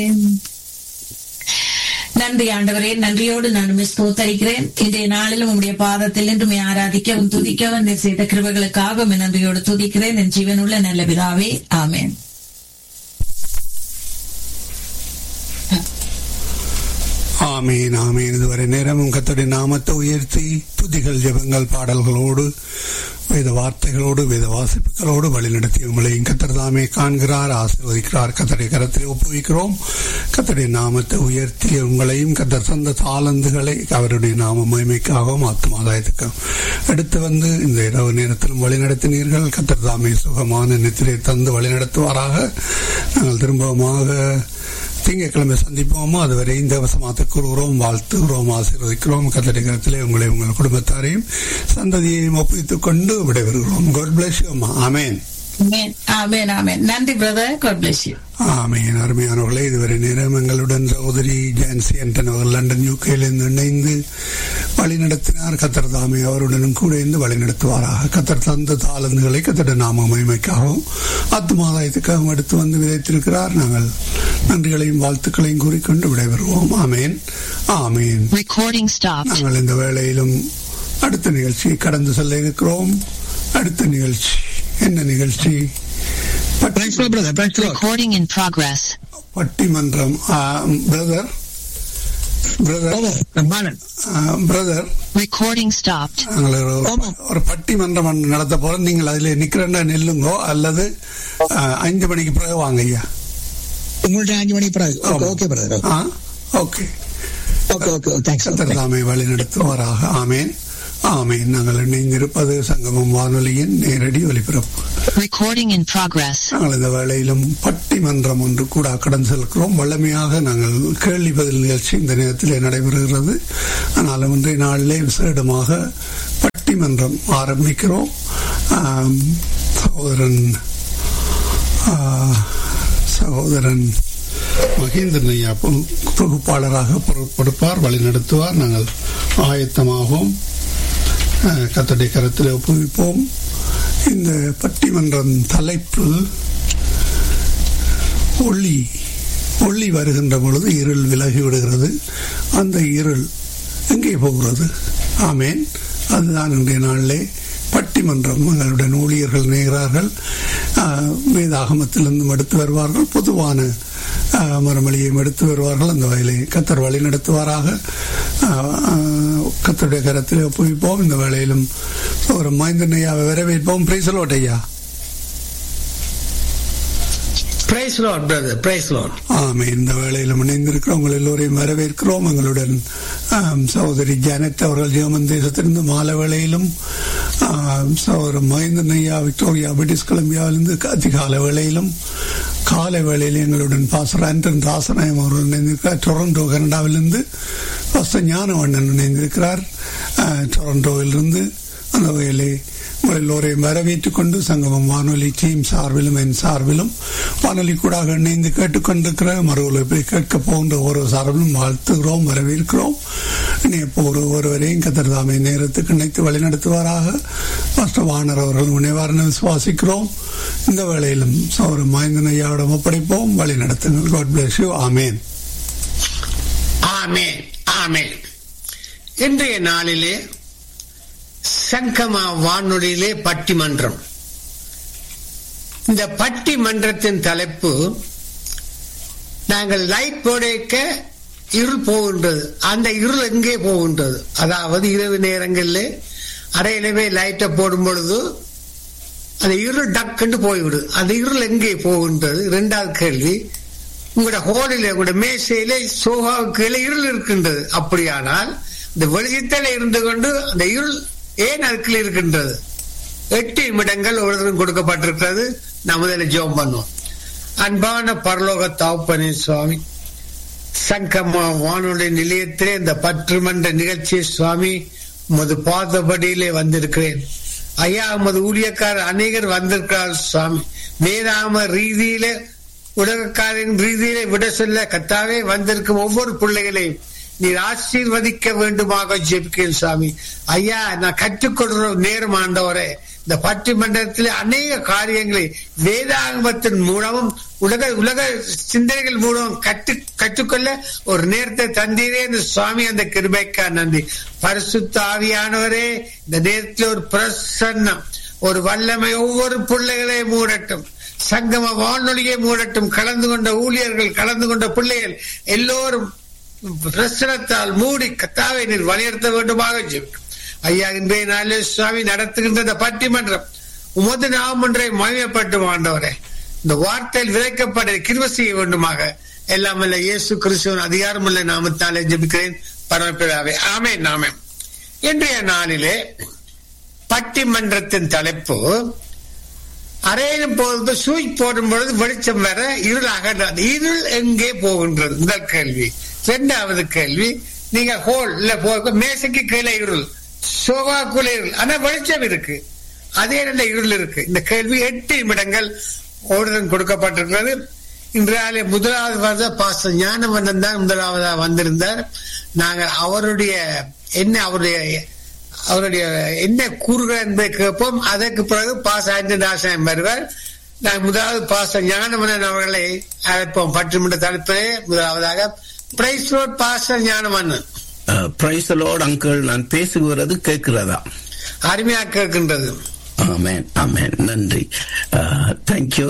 நன்றி ஆண்டவரே நன்றியோடு நான் உம்மை ஸ்தோத்தரிக்கிறேன் இன்றைய நாளிலும் உம்முடைய பாதத்தில் நின்று ஆராதிக்கவும் துதிக்கவும் நீர் செய்த கிருபைகளுக்காக உம்மை நன்றியோடு துதிக்கிறேன் என் ஜீவனுள்ள நல்ல பிதாவே ஆமென் ஆமீன் ஆமீன் இதுவரை நேரமும் கத்தோடைய நாமத்தை உயர்த்தி துதிகள் ஜெபங்கள் பாடல்களோடு வேத வார்த்தைகளோடு வேத வாசிப்புகளோடு வழிநடத்தி உங்களையும் கத்தர் தாமே காண்கிறார் ஆசீர்வதிக்கிறார் கத்தரை கரத்தில் ஒப்புவிக்கிறோம் கத்தருடைய நாமத்தை உயர்த்தி உங்களையும் கத்தர் தந்த தாளந்துகளை அவருடைய நாம மகிமைக்காகவும் ஆத்மாதாயத்துக்கும் அடுத்து வந்து இந்த இரவு நேரத்திலும் வழிநடத்தினீர்கள் கத்தர் தாமே சுகமான நித்திரை தந்து வழிநடத்துவாராக நாங்கள் திரும்பமாக திங்கட்கிழமை சந்திப்போமா அதுவரை இந்த வசமாத்த கூறுகிறோம் வாழ்த்துகிறோம் ஆசீர்வதிக்கிறோம் கத்தடிக்கிறத்திலே உங்களை உங்கள் குடும்பத்தாரையும் சந்ததியையும் ஒப்புவித்துக் கொண்டு விடைபெறுகிறோம் God bless you அம்மா ஆமேன் ஆமென் ஆமென் ஆமென் நன்றி brother God bless you amen அருமையானவர்களே இதுவரை நேரம் எங்களுடன் சகோதரி ஜான்சி ஆண்டன் அவர் லண்டன் யூகேலிருந்து இணைந்து வழி நடத்தினார் கத்தர் தாமே அவருடனும் கூட இருந்து வழி நடத்துவாராக கத்தர் தந்த தாளந்துகளை கத்தட நாம மகிமைக்காகவும் ஆத்மாதாயத்துக்காகவும் எடுத்து வந்து விதைத்திருக்கிறார் நாங்கள் நன்றிகளையும் வாழ்த்துக்களையும் கூறிக்கொண்டு விடைபெறுவோம் ஆமேன் ஆமேன் Recording stopped. நாங்கள் இந்த வேளையிலும் அடுத்த நிகழ்ச்சியை கடந்து செல்ல இருக்கிறோம் அடுத்த நிகழ்ச்சி என்ன நிகழ்ச்சி Praise the Lord, brother. Praise the Lord. Recording in progress. பட்டிமன்றம் brother brother Oh, Brahmanan. Brother Recording stopped. நாங்கள் ஒரு- ஆமாம். ஒரு பட்டிமன்றம் ஒன்று நடத்த போறோம் நீங்கள் அதுல நிக்கிறேன்னா நில்லுங்கோ அல்லது ஆ, அஞ்சு மணிக்கு பிறகு வாங்க ஐயா உங்கள்ட்ட அஞ்சு மணிக்கு பிறகு ஓகே ஓகே பிரதர் ஆ okay okay okay thanks Qatar தாமே வழி நடத்துவாராக ஆமேன் ஆமேன் நாங்கள் இணைந்திருப்பது சங்கமம் வானொலியின் நேரடி ஒலிபரப்பு Recording in progress. நாங்கள் இந்த வேளையிலும் பட்டிமன்றம் ஒன்று கூட கடந்து செல்கிறோம் வல்லமையாக நாங்கள் கேள்வி பதில் நிகழ்ச்சி இந்த நேரத்தில் நடைபெறுகிறது ஆனாலும் இன்றைய நாளிலே விசேடமாக பட்டிமன்றம் ஆரம்பிக்கிறோம் ஆம், சகோதரன் ஆ, சகோதரன் மகேந்திரன் ஐயா பொ- தொகுப்பாளராக பொறுப்பெடுப்பார் வழி நடத்துவார் நாங்கள் ஆயத்தமாகவும் கத்தடை கரத்தில் ஒப்புவிப்போம் இந்த பட்டிமன்றம் தலைப்பு ஒளி ஒளி வருகின்ற பொழுது இருள் விலகி விடுகிறது அந்த இருள் எங்கே போகிறது ஆமேன் அதுதான் இன்றைய நாளிலே பட்டிமன்றம் எங்களுடன் ஊழியர்கள் நேகிறார்கள் ஆஹ், வேதாகமத்திலிருந்தும் எடுத்து வருவார்கள் பொதுவான ஆஹ், மறுமொழியையும் எடுத்து வருவார்கள் அந்த வகையிலே கத்தர் வழி நடத்துவாராக ஆஹ், ஆஹ், கத்தருடைய கரத்தில் ஒப்புவிப்போம் இந்த வேளையிலும் ஒரு மைந்தன் ஐயாவை வரவேற்போம் பிரைசலோட் ஐயா praise lord brother praise lord amen இந்த வேளையில் இணைந்திருக்கிறோம் உங்கள் எல்லோரையும் வரவேற்கிறோம் எங்களுடன் ஆம், சகோதரி ஜானட் அவர்கள் ஜெர்மன் தேசத்திலிருந்து மாலை வேளையிலும் ஆம், சகோதரர் மகேந்திரன் ஐயா விக்டோரியா பிரிட்டிஷ் கொலம்பியாவிலிருந்து அதிகாலை வேளையிலும் காலை வேளையில் எங்களுடன் பாசர் ஆண்டன் ராசநாயம் அவர்கள் இணைந்திருக்கிறார் டொரண்டோ கனடாவிலிருந்து பாஸ்டர் ஞானவண்ணன் இணைந்திருக்கிறார் ஆ, டொரண்டோவிலிருந்து அந்த வகையிலே உங்கள் எல்லோரையும் வரவேற்றுக் கொண்டு சங்கமம் வானொலி டீம் சார்பிலும் என் சார்பிலும் வானொலி கூடாக இணைந்து கேட்டுக்கொண்டிருக்கிற மறு ஒலிபரை கேட்க போகின்ற ஒரு சார்பிலும் வாழ்த்துகிறோம் வரவேற்கிறோம் இணைய ஒரு ஒருவரையும் கத்திரதாமை நேரத்துக்கு இணைத்து வழிநடத்துவாராக மாஸ்டர் வாணர் அவர்கள் முனைவாரன விசுவாசிக்கிறோம் இந்த வேளையிலும் சௌர மாய்ந்தன் ஐயாவிடம் ஒப்படைப்போம் வழி நடத்துங்கள் God bless you amen amen amen இன்றைய நாளிலே சங்கமா வானொலியிலே பட்டிமன்றம் இந்த பட்டிமன்றத்தின் தலைப்பு நாங்கள் லைட் போடைக்க இருள் போகின்றது அந்த இருள் எங்கே போகின்றது அதாவது இரவு நேரங்களிலே அறையிலவே லைட்டை போடும் பொழுது அந்த இருள் டக்குன்னு போய்விடுது அந்த இருள் எங்கே போகின்றது இரண்டாவது கேள்வி உங்களோட ஹோலில் உங்களோட மேசையில சோகாவுக்கு கீழே இருள் இருக்கின்றது அப்படியானால் இந்த வெளிச்சத்தில் இருந்து கொண்டு அந்த இருள் ஏன் அதுக்குள்ள இருக்கின்றது எட்டு நிமிடங்கள் ஒருத்தரும் கொடுக்கப்பட்டிருக்கிறது நான் முதல்ல ஜெபம் பண்ணுவோம் அன்பான பரலோக தாப்பனே சுவாமி சங்கமா வானொலி நிலையத்திலே இந்த பற்றுமன்ற நிகழ்ச்சி சுவாமி உமது பாதபடியிலே வந்திருக்கிறேன் ஐயா உமது ஊழியக்காரர் அநேகர் வந்திருக்கிறார் சுவாமி வேதாம ரீதியில உலகக்காரின் ரீதியிலே விட சொல்ல கத்தாவே வந்திருக்கும் ஒவ்வொரு பிள்ளைகளையும் நீர் ஆசீர்வதிக்க வேண்டுமாக ஜெபிக்கிறேன் சுவாமி ஐயா நான் கற்றுக்கொள்ற நேரம் ஆண்டவரே இந்த பட்டிமன்றத்தில் அநேக காரியங்களை வேதாகமத்தின் மூலமும் உலக உலக சிந்தனைகள் மூலம் கற்று கற்றுக்கொள்ள ஒரு நேரத்தை தந்தீரே இந்த சுவாமி அந்த கிருபைக்கா நன்றி பரிசுத்த ஆவியானவரே இந்த நேரத்தில் ஒரு பிரசன்னம் ஒரு வல்லமை ஒவ்வொரு பிள்ளைகளையும் மூடட்டும் சங்கம வானொலியை மூடட்டும் கலந்து கொண்ட ஊழியர்கள் கலந்து கொண்ட பிள்ளைகள் எல்லோரும் பிரசனத்தால் மூடி கத்தாவை நீர் வலியுறுத்த வேண்டுமாக ஜெபிக்கும் ஐயா இன்றைய நாளில் சுவாமி நடத்துகின்ற இந்த பட்டிமன்றம் உமது நாம் ஒன்றை மகிமைப்பட்டு ஆண்டவரே இந்த வார்த்தையில் விதைக்கப்பட கிருவ செய்ய வேண்டுமாக எல்லாம் வல்ல இயேசு கிறிஸ்துவின் அதிகாரமுள்ள நாமத்தாலே ஜெபிக்கிறேன் பரமபிதாவே ஆமே நாமே இன்றைய நாளிலே பட்டிமன்றத்தின் தலைப்பு அறையிலும் போது சூய் போடும் பொழுது வெளிச்சம் வர இருள் அகன்றது இருள் எங்கே போகின்றது முதல் கேள்வி இரண்டாவது கேள்வி நீங்க ஹோல் இல்ல போ- மேசைக்கு கீழே இருள் சோபாக்குள்ள இருள் ஆனா வெளிச்சம் இருக்கு அதே நல்ல இருள் இருக்கு இந்த கேள்வி எட்டு நிமிடங்கள் ஓடுதல் கொடுக்கப்பட்டிருக்கிறது இன்றைய முதலாவது வருத பாச ஞானவண்ணன் தான் முதலாவதா வந்திருந்தார் நாங்கள் அவருடைய என்ன அவருடைய அவருடைய என்ன கூறுகள் என்பதை கேட்போம் அதற்கு பிறகு பாச ஆண்டனாசன் வருவார் நான் முதலாவது பாச ஞானவண்ணன் அவர்களை அழைப்போம் பட்டிமன்ற தலைப்பிலே முதலாவதாக பிரைஸ் ரோட் பாச ஞானவண்ணன் பிரைஸ் லோட் அங்கிள் நான் பேசுகிறது கேட்கிறதா அருமையா கேட்கின்றது ஆமேன் ஆமேன் நன்றி தேங்க்யூ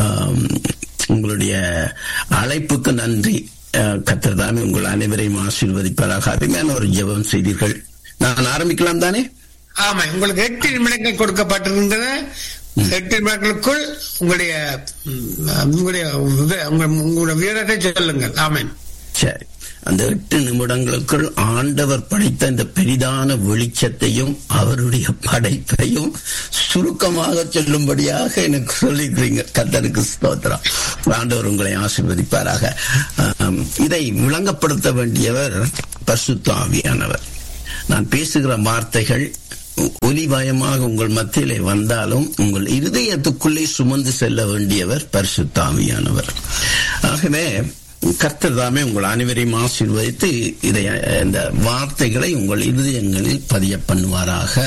உங்களுடைய அழைப்புக்கு நன்றி கத்திரதாமே உங்கள் அனைவரையும் ஆசீர்வதிப்பதாக அருமையான ஒரு ஜெபம் செய்தீர்கள் நான் ஆரம்பிக்கலாம் தானே ஆமா உங்களுக்கு எட்டு நிமிடங்கள் கொடுக்கப்பட்டிருக்கின்றன எட்டு நிமிடங்களுக்குள் உங்களுடைய ம், உங்களுடைய வி- உங்க- உங்களுடைய வீரத்தை சொல்லுங்கள் ஆமேன் சரி அந்த எட்டு நிமிடங்களுக்குள் ஆண்டவர் படைத்த இந்த பெரிதான வெளிச்சத்தையும் அவருடைய படைப்பையும் சுருக்கமாக சொல்லும்படியாக எனக்கு சொல்லிக்கிறீங்க கத்தருக்கு ஸ்தோத்திரம் ஆண்டவர் உங்களை ஆசீர்வதிப்பாராக ஆம், இதை விளங்கப்படுத்த வேண்டியவர் பசுத்த ஆவியானவர் நான் பேசுகிற வார்த்தைகள் ஒலிபயமாக உங்கள் மத்தியிலே வந்தாலும் உங்கள் இருதயத்துக்குள்ளே சுமந்து செல்ல வேண்டியவர் பரிசுத்தாவியானவர் ஆகவே கர்த்தர் தாமே உங்கள் அனைவரையும் ஆசீர்வதித்து இதை இந்த வார்த்தைகளை உங்கள் இருதயங்களில் பதிய பண்ணுவாராக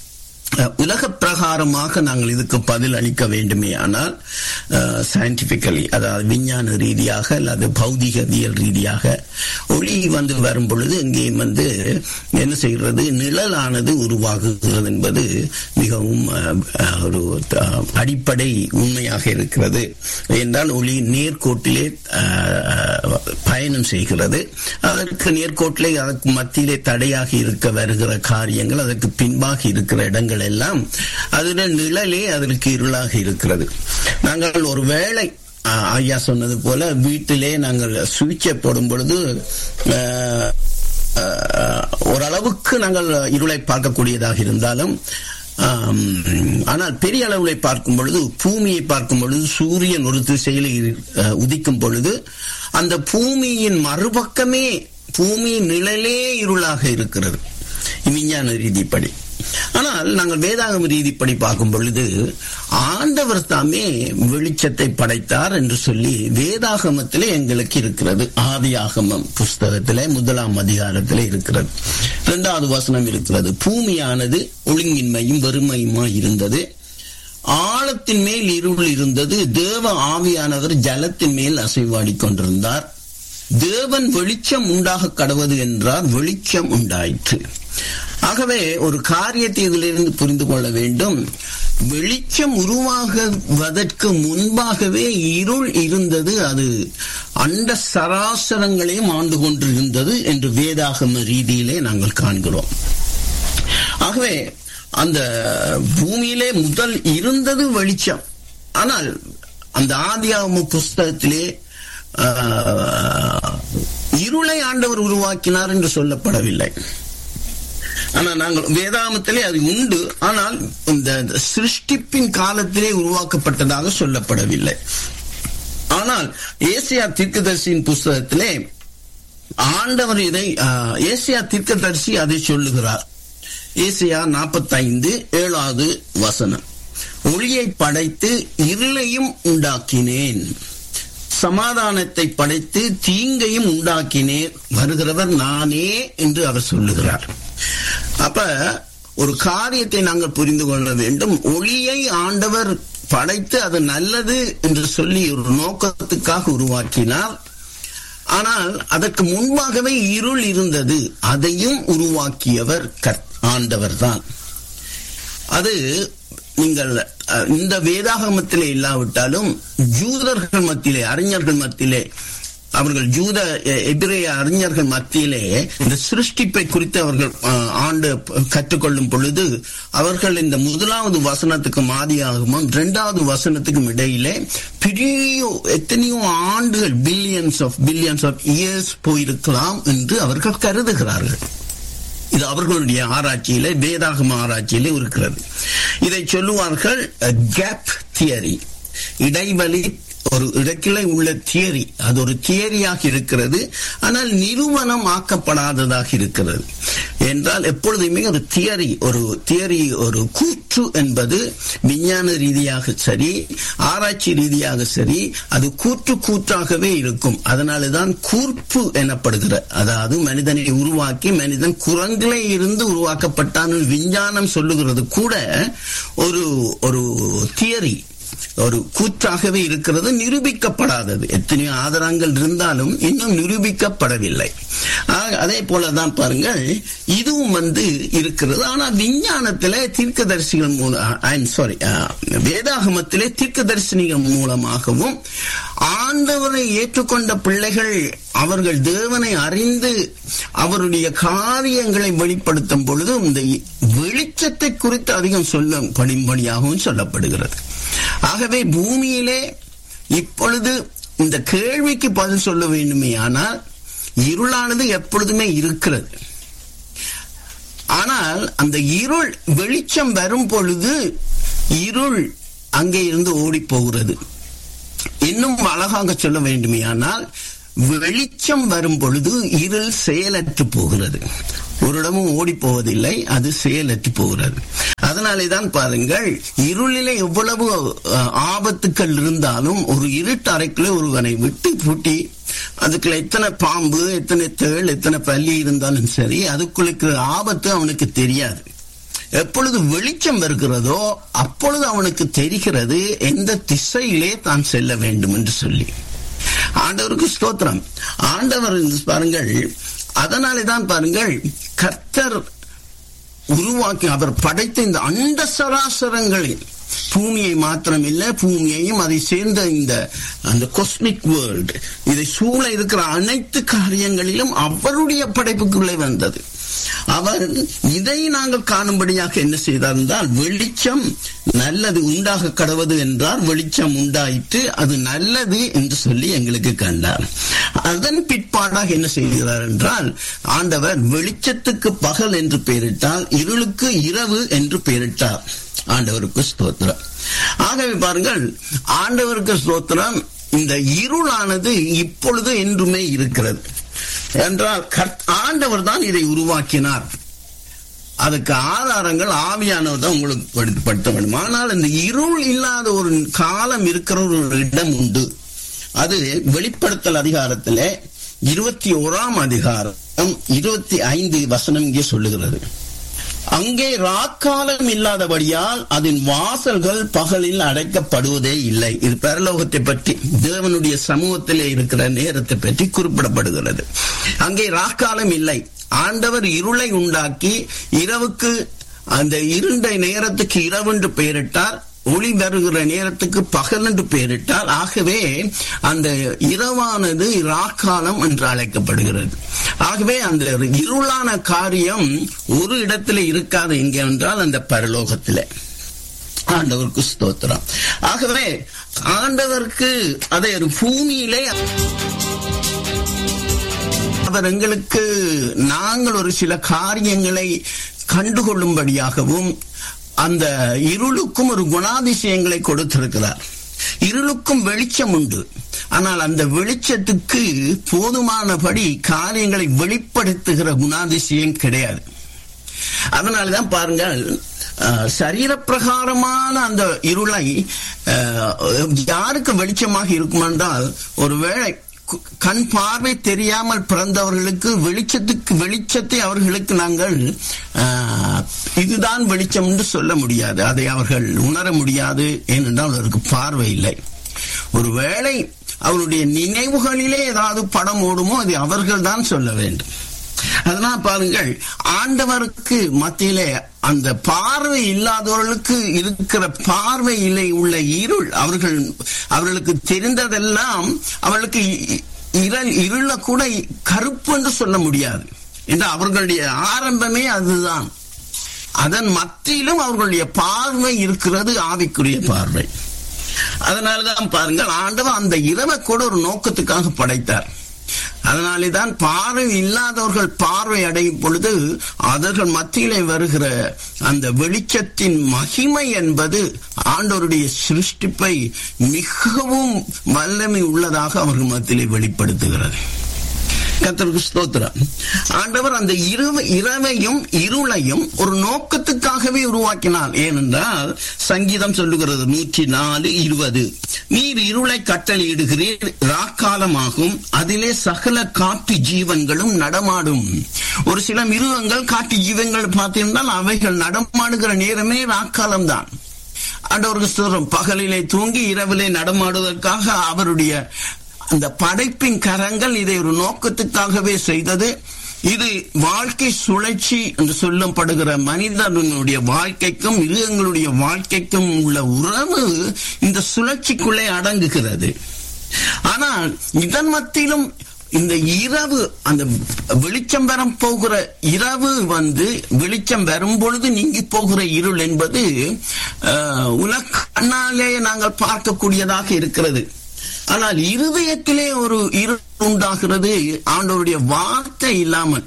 உலக பிரகாரமாக நாங்கள் இதுக்கு பதில் அளிக்க வேண்டுமே ஆனால் சயின்டிபிக்கலி அதாவது விஞ்ஞான ரீதியாக அல்லது பௌதிகவியல் ரீதியாக ஒளி வந்து வரும் பொழுது இங்கே வந்து என்ன செய்கிறது நிழலானது உருவாகுகிறது என்பது மிகவும் அஹ், அஹ், ஒரு அஹ், அடிப்படை உண்மையாக இருக்கிறது என்றால் ஒளி நேர்கோட்டிலே அஹ், பயணம் செய்கிறது அதற்கு நேர்கோட்டிலே அதற்கு மத்தியிலே தடையாக இருக்க வருகிற காரியங்கள் அதற்கு பின்பாக இருக்கிற இடங்கள் எல்லாம் அதில் நிழலே அதற்கு இருளாக இருக்கிறது நாங்கள் ஒரு வேளை ஆஹ், ஐயா சொன்னது போல வீட்டிலே நாங்கள் சுவிட்சை போடும் பொழுது ஆஹ், ஆஹ், ஓரளவுக்கு நாங்கள் இருளை பார்க்கக்கூடியதாக இருந்தாலும் ஆம், ஆனால் பெரிய அளவில் பார்க்கும் பொழுது பூமியை பார்க்கும் பொழுது சூரியன் ஒரு திசையில் இரு- அஹ், உதிக்கும் பொழுது அந்த பூமியின் மறுபக்கமே பூமியின் நிழலே இருளாக இருக்கிறது விஞ்ஞான ரீதிப்படி ஆனால் நாங்கள் வேதாகம ரீதிப்படி பார்க்கும் பொழுது ஆண்டவர் தாமே வெளிச்சத்தை படைத்தார் என்று சொல்லி வேதாகமத்திலே எங்களுக்கு இருக்கிறது ஆதியாகமம் புஸ்தகத்திலே முதலாம் அதிகாரத்திலே இருக்கிறது இரண்டாவது வசனம் இருக்கிறது பூமியானது ஒழுங்கின்மையும் வெறுமையுமாய் இருந்தது ஆழத்தின் மேல் இருள் இருந்தது தேவ ஆவியானவர் ஜலத்தின் மேல் அசைவாடிக் கொண்டிருந்தார் தேவன் வெளிச்சம் உண்டாக கடவது என்றார் வெளிச்சம் உண்டாயிற்று ஆகவே ஒரு காரியத்தை இதிலிருந்து புரிந்து கொள்ள வேண்டும் வெளிச்சம் உருவாகுவதற்கு முன்பாகவே இருள் இருந்தது அது அண்ட சராசரங்களையும் ஆண்டு கொண்டிருந்தது என்று வேதாகம ரீதியிலே நாங்கள் காண்கிறோம் ஆகவே அந்த பூமியிலே முதல் இருந்தது வெளிச்சம் ஆனால் அந்த ஆதியாகம புஸ்தகத்திலே ஆஹ், இருளை ஆண்டவர் உருவாக்கினார் என்று சொல்லப்படவில்லை ஆனால் நாங்கள் வேதாமத்திலே அது உண்டு ஆனால் இந்த சிருஷ்டிப்பின் காலத்திலே உருவாக்கப்பட்டதாக சொல்லப்படவில்லை ஆனால் ஏசியா தீர்க்கதரிசியின் புஸ்தகத்திலே ஆண்டவர் இதை ஆஹ், ஏசியா தீர்க்கதரிசி அதை சொல்லுகிறார் ஏசியா நாற்பத்தைந்து ஏழாவது வசனம் ஒளியை படைத்து இருளையும் உண்டாக்கினேன் சமாதானத்தை படைத்து தீங்கையும் உண்டாக்கினேன் வருகிறவர் நானே என்று அவர் சொல்லுகிறார் அப்ப ஒரு காரியத்தை நாங்கள் புரிந்து கொள்ள வேண்டும் ஒளியை ஆண்டவர் படைத்து அது நல்லது என்று சொல்லி ஒரு நோக்கத்துக்காக உருவாக்கினார் ஆனால் அதற்கு முன்பாகவே இருள் இருந்தது அதையும் உருவாக்கியவர் ஆண்டவர் தான் அது நீங்கள் அஹ், இந்த வேதாகமத்திலே இல்லாவிட்டாலும் ஜூதர்கள் மத்தியிலே அறிஞர்கள் மத்தியிலே அவர்கள் ஜூத எ- எபிரேய அறிஞர்கள் மத்தியிலே இந்த சிருஷ்டிப்பை குறித்து அவர்கள் அஹ், ஆண்டு ப- கற்றுக்கொள்ளும் பொழுது அவர்கள் இந்த முதலாவது வசனத்துக்கும் ஆதியாகமும் இரண்டாவது வசனத்துக்கும் இடையிலே பெரிய எத்தனையோ ஆண்டுகள் billions of billions of years போயிருக்கலாம் என்று அவர்கள் கருதுகிறார்கள் இது அவர்களுடைய ஆராய்ச்சியிலே வேதாகம ஆராய்ச்சியிலே இருக்கிறது இதை சொல்லுவார்கள் கேப் தியரி இடைவெளி ஒரு இடக்கிலே உள்ள தியரி அது ஒரு தியரியாக இருக்கிறது ஆனால் நிறுவனம் ஆக்கப்படாததாக இருக்கிறது என்றால் எப்பொழுதுமே ஒரு தியரி ஒரு தியரி ஒரு கூற்று என்பது விஞ்ஞான ரீதியாக சரி ஆராய்ச்சி ரீதியாக சரி அது கூற்று கூற்றாகவே இருக்கும் அதனாலதான் கூர்ப்பு எனப்படுகிற அதாவது மனிதனை உருவாக்கி மனிதன் குரங்கிலே இருந்து உருவாக்கப்பட்டான் விஞ்ஞானம் சொல்லுகிறது கூட ஒரு ஒரு தியரி ஒரு கூற்றாகவே இருக்கிறது நிரூபிக்கப்படாதது எத்தனையோ ஆதாரங்கள் இருந்தாலும் இன்னும் நிரூபிக்கப்படவில்லை ஆக, அதே போலதான் பாருங்கள் இதுவும் வந்து இருக்கிறது ஆனா விஞ்ஞானத்திலே தீர்க்கதரிசிகள் மூலம் ஐம் சாரி வேதாகமத்திலே தீர்க்கதரிசனிகள் மூலமாகவும் ஆண்டவரை ஏற்றுக்கொண்ட பிள்ளைகள் அவர்கள் தேவனை அறிந்து அவருடைய காரியங்களை வெளிப்படுத்தும் பொழுது இந்த வெளிச்சத்தை குறித்து அதிகம் சொல்ல படிம்படியாகவும் சொல்லப்படுகிறது ஆகவே பூமியிலே இப்பொழுது இந்த கேள்விக்கு பதில் சொல்ல வேண்டுமே ஆனால் இருளானது எப்பொழுதுமே இருக்கிறது ஆனால் அந்த இருள் வெளிச்சம் வரும் பொழுது இருள் அங்கே இருந்து ஓடி போகிறது இன்னும் அழகாக சொல்ல வேண்டுமேயானால் வெளிச்சம் வரும் பொழுது இருள் செயலற்று போகிறது ஒரு இடமும் ஓடி போவதில்லை அது செயலற்று போகிறது அதனாலே தான் பாருங்கள் இருளிலே எவ்வளவு அஹ், ஆபத்துக்கள் இருந்தாலும் ஒரு இருட்டு அறைக்குள்ளே ஒருவனை விட்டு பூட்டி அதுக்குள்ள எத்தனை பாம்பு எத்தனை தேள் எத்தனை பள்ளி இருந்தாலும் சரி அதுக்குள்ள இருக்கிற ஆபத்து அவனுக்கு தெரியாது எப்பொழுது வெளிச்சம் வருகிறதோ அப்பொழுது அவனுக்கு தெரிகிறது எந்த திசையிலே தான் செல்ல வேண்டும் என்று சொல்லி ஆண்டவருக்கு ஸ்தோத்திரம் ஆண்டவர் பாருங்கள் அதனாலே தான் பாருங்கள் கர்த்தர் உருவாக்கி அவர் படைத்த இந்த அண்ட சராசரங்களில் பூமியை மாத்திரமில்ல பூமியையும் அதை சேர்ந்த இந்த அந்த கொஸ்மிக் வேர்ல்டு இதை சூழ இருக்கிற அனைத்து காரியங்களிலும் அவருடைய படைப்புக்குள்ளே வந்தது அவர் இதை நாங்கள் காணும்படியாக என்ன செய்தார் என்றால் வெளிச்சம் நல்லது உண்டாக கடவது என்றார் வெளிச்சம் உண்டாயிற்று அது நல்லது என்று சொல்லி எங்களுக்கு கண்டார் அதன் பிற்பாடாக என்ன செய்கிறார் என்றால் ஆண்டவர் வெளிச்சத்துக்கு பகல் என்று பெயரிட்டால் இருளுக்கு இரவு என்று பெயரிட்டார் ஆண்டவருக்கு ஸ்தோத்திரம் ஆகவே பாருங்கள் ஆண்டவருக்கு ஸ்தோத்திரம் இந்த இருளானது இப்பொழுது என்றுமே இருக்கிறது என்றால் கர்த்- ஆண்டவர் தான் இதை உருவாக்கினார் அதுக்கு ஆதாரங்கள் ஆவியானவர் தான் உங்களுக்கு படுத்த- படுத்த வேண்டும் ஆனால் இந்த இருள் இல்லாத ஒரு காலம் இருக்கிற ஒரு இடம் உண்டு அது வெளிப்படுத்தல் அதிகாரத்திலே இருபத்தி ஓராம் அதிகாரம் இருபத்தி ஐந்து வசனம் இங்கே சொல்லுகிறது அங்கே ராக்காலம் இல்லாதபடியால் அதன் வாசல்கள் பகலில் அடைக்கப்படுவதே இல்லை இது பரலோகத்தை பற்றி தேவனுடைய சமூகத்திலே இருக்கிற நேரத்தை பற்றி குறிப்பிடப்படுகிறது அங்கே ராக்காலம் இல்லை ஆண்டவர் இருளை உண்டாக்கி இரவுக்கு அந்த இருண்ட நேரத்துக்கு இரவென்று பெயரிட்டார் ஒளி வருகிற நேரத்துக்கு பகல் என்று பெயரிட்டார் ஆகவே அந்த இரவானது ராக்காலம் என்று அழைக்கப்படுகிறது ஆகவே அந்த இருளான காரியம் ஒரு இடத்துல இருக்காது எங்கே என்றால் அந்த பரலோகத்திலே ஆண்டவருக்கு ஸ்தோத்திரம் ஆகவே ஆண்டவருக்கு அதை ஒரு பூமியிலே அவர் எங்களுக்கு நாங்கள் ஒரு சில காரியங்களை கண்டுகொள்ளும்படியாகவும் அந்த இருளுக்கும் ஒரு குணாதிசயங்களை கொடுத்திருக்கிறார் இருளுக்கும் வெளிச்சம் உண்டு ஆனால் அந்த வெளிச்சத்துக்கு போதுமானபடி காரியங்களை வெளிப்படுத்துகிற குணாதிசயம் கிடையாது அதனாலதான் பாருங்கள் அஹ், சரீரப்பிரகாரமான அந்த இருளை அஹ், யாருக்கு வெளிச்சமாக இருக்கும் என்றால் ஒருவேளை கு- கண் பார்வை தெரியாமல் பிறந்தவர்களுக்கு வெளிச்சத்துக்கு வெளிச்சத்தை அவர்களுக்கு நாங்கள் ஆஹ், இதுதான் வெளிச்சம் என்று சொல்ல முடியாது அதை அவர்கள் உணர முடியாது ஏனென்றால் அவர்களுக்கு பார்வை இல்லை ஒருவேளை அவருடைய நினைவுகளிலே ஏதாவது படம் ஓடுமோ அதை அவர்கள் தான் சொல்ல வேண்டும் அதனால் பாருங்கள் ஆண்டவருக்கு மத்தியிலே அந்த பார்வை இல்லாதவர்களுக்கு இருக்கிற பார்வையிலே உள்ள இருள் அவர்கள் அவர்களுக்கு தெரிந்ததெல்லாம் அவர்களுக்கு இ- இருள் இருள கூட கருப்பு என்று சொல்ல முடியாது என்று அவர்களுடைய ஆரம்பமே அதுதான் அதன் மத்தியிலும் அவர்களுடைய பார்வை இருக்கிறது ஆவிக்குரிய பார்வை அதனாலதான் பாருங்கள் ஆண்டவர் அந்த இரவை கூட ஒரு நோக்கத்துக்காக படைத்தார் அதனாலே தான் பார்வை இல்லாதவர்கள் பார்வை அடையும் பொழுது அவர்கள் மத்தியிலே வருகிற அந்த வெளிச்சத்தின் மகிமை என்பது ஆண்டவருடைய சிருஷ்டிப்பை மிகவும் வல்லமை உள்ளதாக அவர்கள் மத்தியிலே வெளிப்படுத்துகிறது கர்த்தருக்கு ஸ்தோத்திரம் ஆண்டவர் அந்த இரவு இரவையும் இருளையும் ஒரு நோக்கத்துக்காகவே உருவாக்கினார் ஏனென்றால் சங்கீதம் சொல்லுகிறது நூற்றி நாலு இருபது நீர் இருளை கட்டளையிடுகிறீர் ராக்காலமாகும் அதிலே சகல காட்டு ஜீவன்களும் நடமாடும் ஒரு சில மிருகங்கள் காட்டு ஜீவன்கள் பார்த்தீங்கன்னா அவைகள் நடமாடுகிற நேரமே ராக்காலம்தான் ஆண்டவருக்கு ஸ்தோத்திரம் பகலிலே தூங்கி இரவிலே நடமாடுவதற்காக அவருடைய அந்த படைப்பின் கரங்கள் இதை ஒரு நோக்கத்துக்காகவே செய்தது இது வாழ்க்கை சுழற்சி என்று சொல்லப்படுகிற மனிதனுடைய வாழ்க்கைக்கும் மிருகங்களுடைய வாழ்க்கைக்கும் உள்ள உறவு இந்த சுழற்சிக்குள்ளே அடங்குகிறது ஆனால் இதன் மத்தியிலும் இந்த இரவு அந்த வெளிச்சம் வர போகிற இரவு வந்து வெளிச்சம் வரும் பொழுது நீங்கி போகிற இருள் என்பது அஹ், உலக கண்ணாலே நாங்கள் பார்க்கக்கூடியதாக இருக்கிறது ஆனால் இருதயத்திலே ஒரு இருள் உண்டாகிறது ஆண்டவருடைய வார்த்தை இல்லாமல்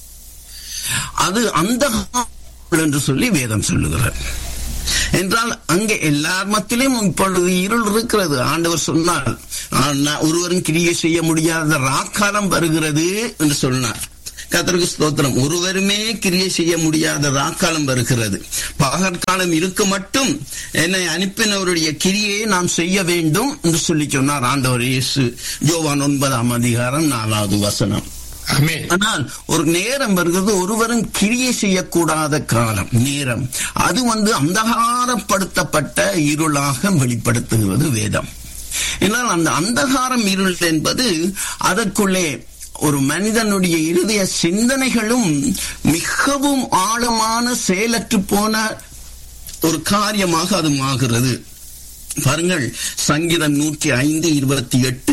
அது அந்த என்று சொல்லி வேதம் சொல்லுகிறார் என்றால் அங்கே எல்லார் மத்தியிலும் இப்பொழுது இருள் இருக்கிறது ஆண்டவர் சொன்னார் ஆனா, ஒருவரும் கிரியை செய்ய முடியாத ராக்காலம் வருகிறது என்று சொன்னார் கத்தருக்கு ஸ்தோத்திரம் ஒருவருமே கிரியை செய்ய முடியாத ராக்காலம் வருகிறது பகற்காலம் இருக்க மட்டும் என்னை அனுப்பினவருடைய கிரியை நாம் செய்ய வேண்டும் என்று சொல்லி சொன்னார் ஆண்டவர் இயேசு யோவான் ஒன்பதாம் அதிகாரம் நாலாவது வசனம் ஆமென் ஆனால் ஒரு நேரம் வருகிறது ஒருவரும் கிரியை செய்யக்கூடாத காலம் நேரம் அது வந்து அந்தகாரப்படுத்தப்பட்ட இருளாக வெளிப்படுத்துகிறது வேதம் என்றால் அந்த அந்தகாரம் இருள் என்பது அதற்குள்ளே ஒரு மனிதனுடைய இருதய சிந்தனைகளும் மிகவும் ஆழமான செயலற்று போன ஒரு காரியமாக அது ஆகிறது பாருங்கள் சங்கீதம் நூற்றி ஐந்து இருபத்தி எட்டு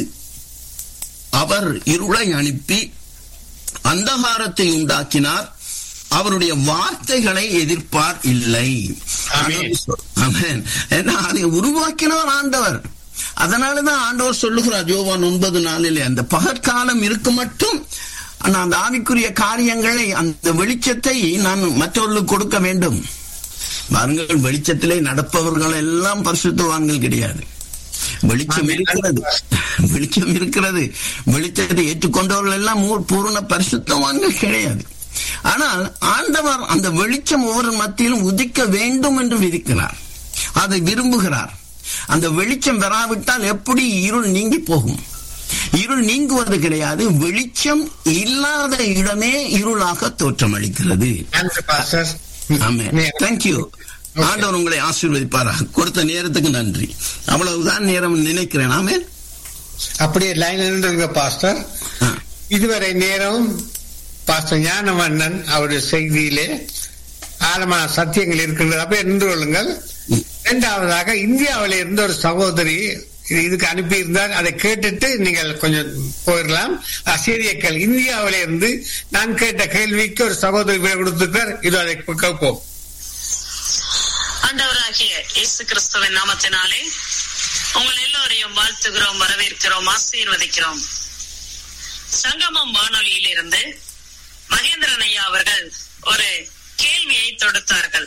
அவர் இருளை அனுப்பி அந்தகாரத்தை உண்டாக்கினார் அவருடைய வார்த்தைகளை எதிர்ப்பார் இல்லை ஆமென். ஆமென். ஏன்னா அதை உருவாக்கினார் ஆண்டவர் அதனாலதான் ஆண்டவர் சொல்லுகிறார் யோவான் ஒன்பது நாளிலே அந்த பகற்காலம் இருக்கு மட்டும் நான் அந்த ஆவிக்குரிய காரியங்களை அந்த வெளிச்சத்தை நான் மற்றவர்களுக்கு கொடுக்க வேண்டும் பாருங்கள் வெளிச்சத்திலே நடப்பவர்கள் எல்லாம் பரிசுத்தவான்கள் கிடையாது வெளிச்சம் ஆமென். இருக்கிறது வெளிச்சம் இருக்கிறது வெளிச்சத்தை ஏற்றுக்கொண்டவர்கள் எல்லாம் மூ- பூரண பரிசுத்தவான்கள் கிடையாது ஆனால் ஆண்டவர் அந்த வெளிச்சம் ஒவ்வொரு மத்தியிலும் உதிக்க வேண்டும் என்று விதிக்கிறார் அதை விரும்புகிறார் அந்த வெளிச்சம் வராவிட்டால் எப்படி இருள் நீங்கி போகும் இருள் நீங்குவது கிடையாது வெளிச்சம் இல்லாத இடமே இருளாக தோற்றமளிக்கிறது நன்றி பாஸ்டர் ஆமென் தேங்க்யூ ஆண்டவர் உங்களை ஆசீர்வதிப்பாராக கொடுத்த நேரத்துக்கு நன்றி அவ்வளவுதான் நேரம் நினைக்கிறேன் ஆமென் அப்படியே லைன் நின்றுங்க பாஸ்டர் ஆ. இதுவரை நேரம் பாஸ்டர் ஞானவண்ணன் அவருடைய செய்தியிலே ஆழமான சத்தியங்கள் இருக்கின்றது அப்ப நின்று கொள்ளுங்கள் இரண்டாவதாக இந்தியாவில இருந்த ஒரு சகோதரி இது இதுக்கு அனுப்பி இருந்தார் அதை கேட்டுட்டு நீங்கள் கொஞ்சம் போயிடலாம் ஆசிரியர்கள் இந்தியாவில இருந்து நான் கேட்ட கேள்விக்கு ஒரு சகோதரி விடை கொடுத்திருக்கார் இது அதை கேட்போம் ஆண்டவராகிய இயேசு கிறிஸ்துவின் நாமத்தினாலே உங்கள் எல்லோரையும் வாழ்த்துகிறோம் வரவேற்கிறோம் ஆசீர்வதிக்கிறோம் சங்கமம் வானொலியிலிருந்து மகேந்திரன் ஐயா அவர்கள் ஒரு கேள்வியை தொடுத்தார்கள்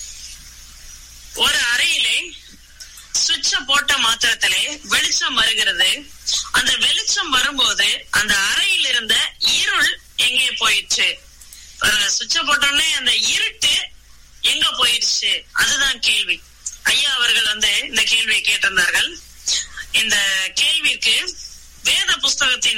ஒரு அறையிலே சுவிட்ச போட்ட மாத்திரத்திலே வெளிச்சம் வருகிறது அந்த வெளிச்சம் வரும்போது அந்த அறையில் இருந்த இருள் எங்கே போயிடுச்சு சுவிட்ச போட்டோடனே அந்த இருட்டு எங்க போயிடுச்சு அதுதான் கேள்வி ஐயா அவர்கள் வந்து இந்த கேள்வியை கேட்டிருந்தார்கள் இந்த கேள்விக்கு வேத புஸ்தகத்தில்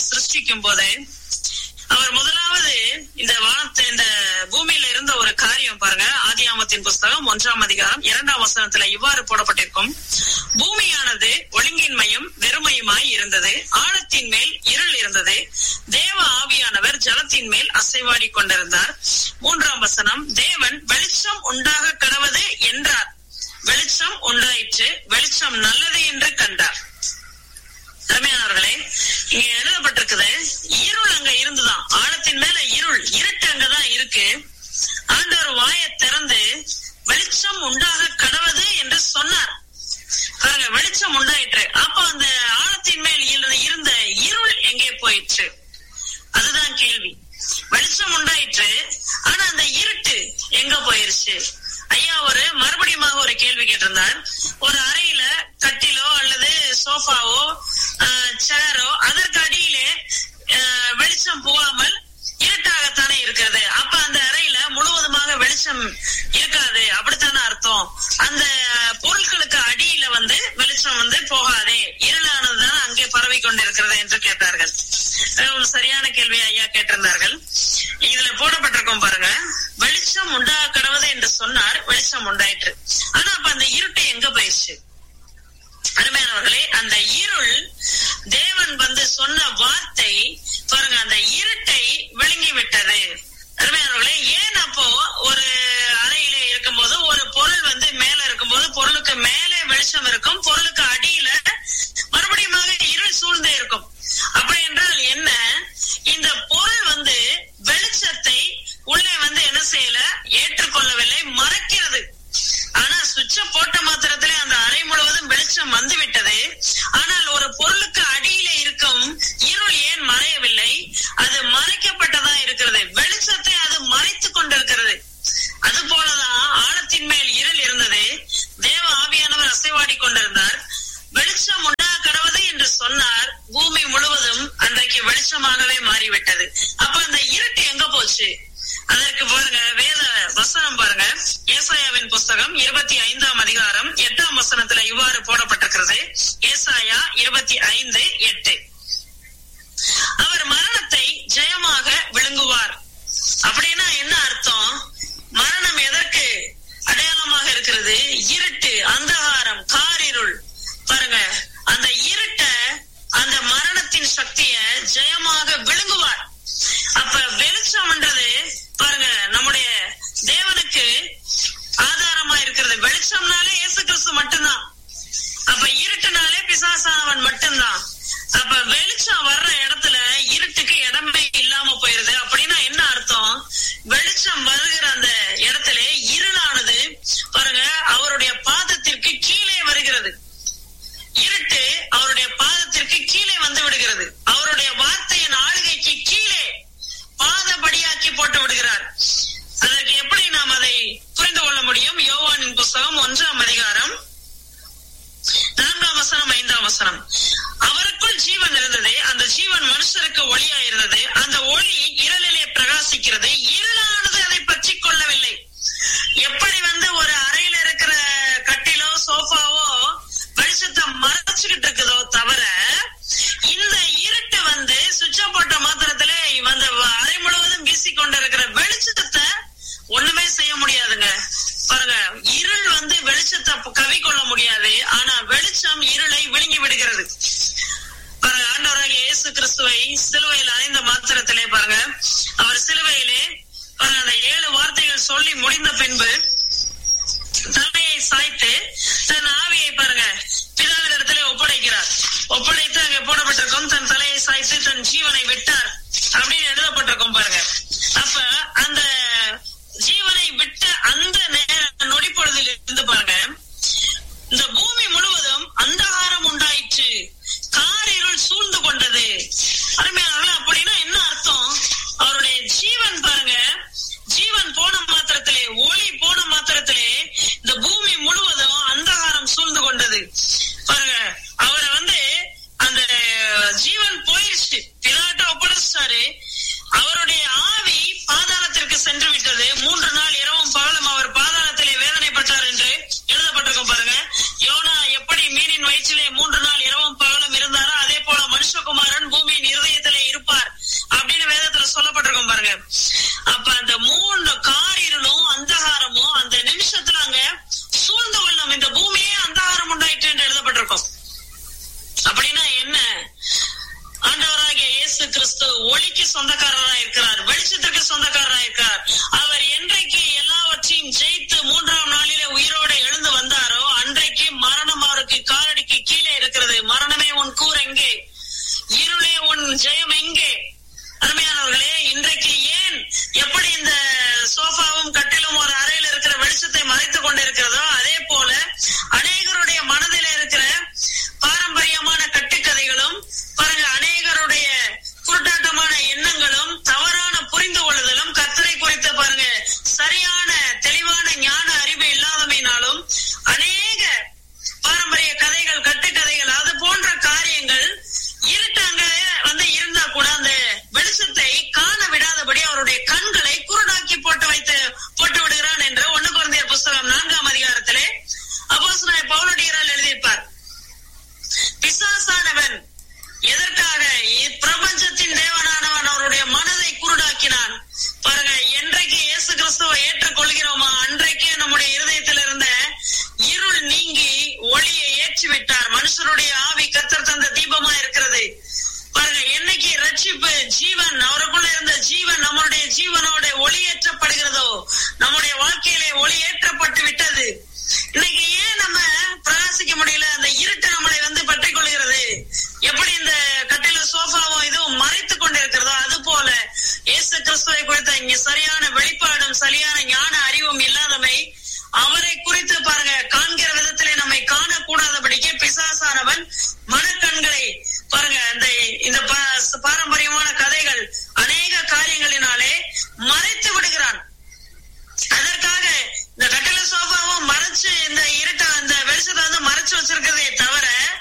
சிருஷ்டிக்கும் போது அவர் முதலாவது இந்த வானத்தை இந்த பூமியில இருந்த ஒரு காரியம் பாருங்க ஆதியாமத்தின் புஸ்தகம் ஒன்றாம் அதிகாரம் இரண்டாம் வசனத்துல இவ்வாறு போடப்பட்டிருக்கும் பூமியானது ஒழுங்கின்மையும் வெறுமையுமாய் இருந்தது ஆழத்தின் மேல் இருள் இருந்தது தேவ ஆவியானவர் ஜலத்தின் மேல் அசைவாடி கொண்டிருந்தார் மூன்றாம் வசனம் தேவன் வெளிச்சம் உண்டாக கடவது என்றார் வெளிச்சம் உண்டாயிற்று வெளிச்சம் நல்லது என்று கண்டார் அருமையானவர்களே இங்க எழுதப்பட்டிருக்குது இருள் அங்க இருந்துதான் ஆழத்தின் மேல இருள் இருட்டு அங்கதான் இருக்கு ஆண்டவர் வாயை திறந்து வெளிச்சம் உண்டாக கடவது என்று சொன்னார் பாருங்க வெளிச்சம் உண்டாயிற்று அப்ப அந்த ஆழத்தின் மேல் இருந்த- இருந்த இருள் எங்கே போயிற்று அதுதான் கேள்வி வெளிச்சம் உண்டாயிற்று ஆனா அந்த இருட்டு எங்க போயிருச்சு ஐயா ஒரு மறுபடியும் ஒரு கேள்வி கேட்டிருந்தார் ஒரு அறையில கட்டிலோ அல்லது சோஃபாவோ சேரோ அதற்கு அடியிலே ஆஹ், வெளிச்சம் போகாமல் இருட்டாகத்தானே இருக்கிறது அப்ப அந்த அறையில முழுவதுமாக வெளிச்சம் இருக்காது அப்படித்தானே அர்த்தம் அந்த பொருட்களுக்கு அடியில வந்து வெளிச்சம் வந்து போகாதே இருளானதுதான் அங்கே பரவி கொண்டிருக்கிறது என்று கேட்டார்கள் அஹ் ஒரு சரியான கேள்வி ஐயா கேட்டிருந்தார்கள் இதுல போடப்பட்டிருக்கும் பாருங்க வெளிச்சம் உண்டா கடவுது என்று சொன்னார் வெளிச்சம் உண்டாயிற்று ஆனா அப்ப அந்த இருட்டு எங்க போயிடுச்சு அருமையானவர்களே அந்த இருள் தேவன் வந்து சொன்ன வார்த்தை பாருங்க அந்த இருட்டை விழுங்கி விட்டது அருமையானவர்களே ஏன் அப்போ ஒரு அறையிலே இருக்கும்போது ஒரு பொருள் வந்து மேல இருக்கும்போது பொருளுக்கு மேலே வெளிச்சம் இருக்கும் பொருளுக்கு அடியில மறுபடியும் இருள் சூழ்ந்தே இருக்கும் அப்படி என்றால் என்ன இந்த பொருள் வந்து வெளிச்சத்தை உள்ளே வந்து என்ன செய்யல ஏற்றுக்கொள்ளவில்லை மறைக்கிறது ஆனா சுவிட்ச போட்ட மாத்திரத்திலே அந்த அறை முழுவதும் வெளிச்சம் வந்து விட்டது ஆனால் ஒரு பொருளுக்கு அடியிலே இருக்கும் இருள் ஏன் மறையவில்லை அது மறைக்கப்பட்டதா இருக்கிறது வெளிச்சத்தை அது மறைத்துக் கொண்டிருக்கிறது அது போலதான் ஆழத்தின் மேல் இருள் இருந்தது தேவ ஆவியானவர் அசைவாடி கொண்டிருந்தார் வெளிச்சம் உண்டா கடவுது என்று சொன்னார் பூமி முழுவதும் அன்றைக்கு வெளிச்சமாகவே மாறிவிட்டது அப்ப அந்த இருட்டு எங்க போச்சு அதற்கு பாருங்க வேத வசனம் பாருங்க ஏசாயாவின் புஸ்தகம் இருபத்தி ஐந்தாம் அதிகாரம் எட்டாம் வசனத்துல இவ்வாறு போடப்பட்டிருக்கிறது ஏசாயா இருபத்தி ஐந்து எட்டு அவர் மரணத்தை ஜெயமாக விழுங்குவார் அப்படின்னா என்ன அர்த்தம் மரணம் எதற்கு அடையாளமாக இருக்கிறது இருட்டு அந்தகாரம் காரிருள் பாருங்க அந்த இருட்ட அந்த மரணத்தின் சக்திய ஜெயமாக விழுங்குவார் அப்ப வெளிச்சம்ன்றது பாருங்க நம்முடைய தேவனுக்கு ஆதாரமா இருக்கிறது வெளிச்சம்னாலே இயேசு கிறிஸ்து மட்டும்தான் அப்ப இருட்டுனாலே பிசாசானவன் மட்டும்தான் அப்ப வெளிச்சம் வர்ற இடத்துல இருட்டுக்கு இடமே இல்லாம போயிருது அப்படின்னா என்ன அர்த்தம் வெளிச்சம் வருகிற அந்த இடத்துல இருளானது பாருங்க அவருடைய பாதத்திற்கு கீழே வருகிறது இருட்டு அவருடைய பாதத்திற்கு கீழே வந்து விடுகிறது அவருடைய வார்த்தையின் ஆளுகைக்கு கீழே பாதபடியாக்கி போட்டு விடுகிறார் அதற்கு எப்படி நாம் அதை புரிந்து கொள்ள முடியும் யோவானின் புஸ்தகம் ஒன்றாம் அதிகாரம் நான்காம் வசனம் ஐந்தாம் வசனம் அவருக்குள் ஜீவன் இருந்தது அந்த ஜீவன் மனுஷருக்கு ஒளியா இருந்தது அந்த ஒளி இருளிலே பிரகாசிக்கிறது இருளானது அதை பற்றி கொள்ளவில்லை எப்படி வந்து ஒரு அறையில இருக்கிற கட்டிலோ சோஃபாவோ வெளிச்சத்தை மறைச்சுக்கிட்டு இருக்குதோ தவிர இந்த இருட்டு வந்து சுவிட்ச போட்ட மாத்திரத்துல அந்த அறை முழுவதும் வீசி கொண்டிருக்கிற வெளிச்சத்தை ஒண்ணுமே செய்ய முடியாதுங்க பாருங்க இருள் வந்து வெளிச்சத்தை கவி கொள்ள முடியாது ஆனா வெளிச்சம் இருளை விழுங்கி விடுகிறது பாருங்க ஆண்டவராகிய இயேசு கிறிஸ்துவை சிலுவையில் அறைந்த மாத்திரத்திலே பாருங்க அவர் சிலுவையிலே பாருங்க அந்த ஏழு வார்த்தைகள் சொல்லி முடிந்த பின்பு தலையை சாய்த்து தன் ஆவியை பாருங்க பிதாவின் இடத்துல ஒப்படைக்கிறார் ஒப்படைத்து அங்கே போடப்பட்டிருக்கும் தன் தலையை சாய்த்து தன் ஜீவனை விட்டார் அப்படின்னு எழுதப்பட்டிருக்கும் பாருங்க அப்ப அந்த ஜீவனை விட்ட அந்த நேர நொடிப்பொழுதில் இருந்து பாருங்க இந்த பூமி முழுவதும் அந்தகாரம் உண்டாயிற்று காரிருள் சூழ்ந்து கொண்டது அருமையானவர்களே அப்படின்னா என்ன அர்த்தம் அவருடைய ஜீவன் பாருங்க ஜீவன் போன மாத்திரத்திலே ஒளி போன மாத்திரத்திலே இந்த பூமி முழுவதும் அந்தகாரம் சூழ்ந்து கொண்டது பாருங்க அவரை வந்து வெளிச்சத்தை மறைத்துக் கொண்டிருக்கிறதோ அதே போல அநேகருடைய மனதில் இருக்கிற பாரம்பரியமான கட்டுக்கதைகளும் பாருங்க அநேகருடைய குருட்டாட்டமான எண்ணங்களும் தவறான புரிந்து கொள்ளுதலும் கர்த்தரை குறித்த பாருங்க சரியான தெளிவான ஞான அறிவு இல்லாதமையினாலும் அநேக பாரம்பரிய கதைகள் கட்டுக்கதைகள் அது போன்ற காரியங்கள் இருட்டாங்க வந்து இருந்தா கூட அந்த வெளிச்சத்தை காண விடாதபடி அவருடைய கண்களை குருடாக்கி போட்டு வைத்து போட்டு விடுகிறான் என்று ஒண்ணு குழந்தையர் புஸ்தகம் நான்காம் அதிகாரத்திலே அப்போஸ்தலனாகிய பவுலடியரால் எழுதியிருப்பார் பிசாசானவன் எதற்காக இப்பிரபஞ்சத்தின் தேவனானவன் அவருடைய மனதை குருடாக்கினான் பாருங்க என்றைக்கு இயேசு கிறிஸ்துவை ஏற்றுக்கொள்கிறோமா அன்றைக்கே நம்முடைய இருதயத்தில் இருந்த இருள் நீங்கி ஒளியை ஏற்றி விட்டார் மனுஷருடைய ஆவி கத்தர் தந்த தீபமா இருக்கிறது பாருங்க என்னைக்கு ரட்சிப்பு ஜீவன் அவருக்குள்ள இருந்த ஜீவன் நம்மளுடைய ஜீவனோட ஒளியேற்றப்படுகிறதோ நம்முடைய வாழ்க்கையிலே ஒளியேற்றப்பட்டு விட்டது இன்னைக்கு ஏன் நம்ம பிரகாசிக்க முடியல அந்த இருட்டு நம்மளை வந்து பற்றிக் கொள்கிறது எப்படி இந்த கட்டில சோஃபாவும் இதுவும் மறைத்துக் கொண்டிருக்கிறதோ அது போல இயேசு கிறிஸ்துவை குறித்த இங்க சரியான வெளிப்பாடும் சரியான ஞான அறிவும் இல்லாதமை அவரை குறித்து பாருங்க காண்கிற விதத்திலே நம்மை காணக்கூடாதபடிக்கு பிசாசானவன் மனக்கண்களை பாருங்க இந்த இந்த பா- பாரம்பரியமான கதைகள் அநேக காரியங்களினாலே மறைத்து விடுகிறான் அதற்காக இந்த கட்டளை சோஃபாவும் மறைச்சு இந்த இருட்ட அந்த வெளிச்சத்தை வந்து மறைச்சு வச்சிருக்கிறதே தவிர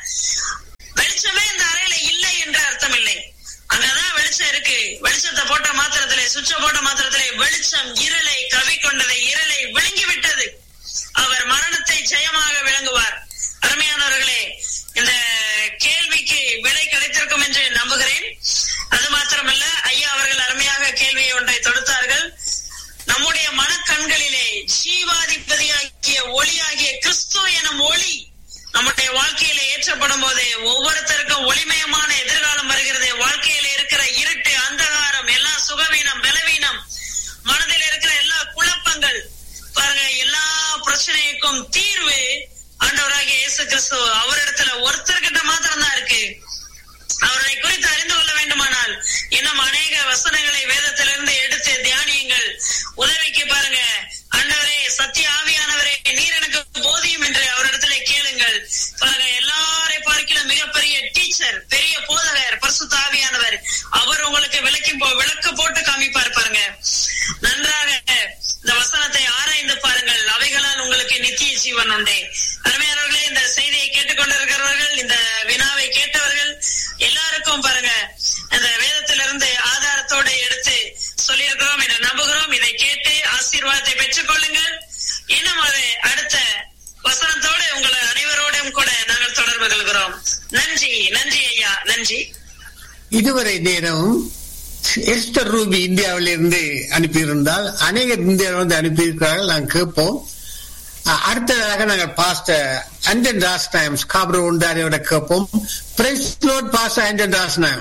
வெளிச்சமே இந்த அறையில இல்லை என்று அர்த்தம் இல்லை அங்கதான் வெளிச்சம் இருக்கு வெளிச்சத்தை போட்ட மாத்திரத்திலே சுவிட்ச போட்ட மாத்திரத்திலே வெளிச்சம் இருளை கவிக்கொண்டதை இருளை விழுங்கி விட்டது அவர் மரணத்தை ஜெயமாக விளங்குவார் அருமையானவர்களே இந்த கேள்விக்கு விடை கிடைத்திருக்கும் என்று நம்புகிறேன் அது மாத்திரமல்ல ஐயா அவர்கள் அருமையாக கேள்வியை ஒன்றை தொடுத்தார்கள் நம்முடைய மனக்கண்களிலே ஜீவாதிபதியாகிய ஒளியாகிய கிறிஸ்து எனும் ஒளி நம்முடைய வாழ்க்கையில ஏற்றப்படும் போது ஒவ்வொருத்தருக்கும் ஒளிமயமான எதிர்காலம் வருகிறது வாழ்க்கையில இருக்கிற இருட்டு அந்தகாரம் எல்லாம் சுகவீனம் பலவீனம் மனதில் இருக்கிற எல்லா குழப்பங்கள் பாருங்க எல்லா பிரச்சனைக்கும் தீர்வு ஆண்டவராகிய இயேசு கிறிஸ்து அவரிடத்துல ஒருத்தர்கிட்ட மாத்திரம் தான் இருக்கு அவரை குறித்து அறிந்து கொள்ள வேண்டுமானால் இன்னும் அநேக வசனங்களை வேதத்திலிருந்து எடுத்து தியானியுங்கள் உதவிக்கு பாருங்க ஆண்டவரே சத்திய ஆவியானவரே நீர் எனக்கு போதியும் என்று அவரிடத்துல கேளுங்கள் பாருங்க எல்லாரை பார்க்கிலும் மிகப்பெரிய டீச்சர் பெரிய போதகர் பரிசுத்த ஆவியானவர் அவர் உங்களுக்கு விளக்கி போ- விளக்கு போட்டு காமிப்பார் பாருங்க நன்றாக இந்த வசனத்தை ஆராய்ந்து பாருங்கள் அவைகளால் உங்களுக்கு நித்திய ஜீவன் உண்டே அருமையானவர்களே இந்த செய்தியை கேட்டுக்கொண்டிருக்கிறவர்கள் இந்த வினாவை கேட்டவர்கள் எல்லாருக்கும் பாருங்க இந்த வேதத்திலிருந்து ஆதாரத்தோடு எடுத்து சொல்லியிருக்கிறோம் என்று நம்புகிறோம் இதை கேட்டு ஆசீர்வாதத்தை பெற்றுக் கொள்ளுங்கள் இன்னும் ஒரு அடுத்த வசனத்தோடு உங்களை அனைவரோடும் கூட நாங்கள் தொடர்பு கொள்கிறோம் நன்றி நன்றி ஐயா நன்றி இதுவரை நேரம் எஸ்டர் ரூபி இந்தியாவிலிருந்து அனுப்பியிருந்தால் அநேகர் இந்தியாவில் வந்து அனுப்பியிருக்கிறார்கள் நாங்கள் கேட்போம் அஹ் அடுத்ததாக நாங்கள் பாஸ்டர் அண்டன் ராஸ் டைம்ஸ் காபர் உண்டாரியோட கேட்போம் praise lord pastor Anton Ross நாயம்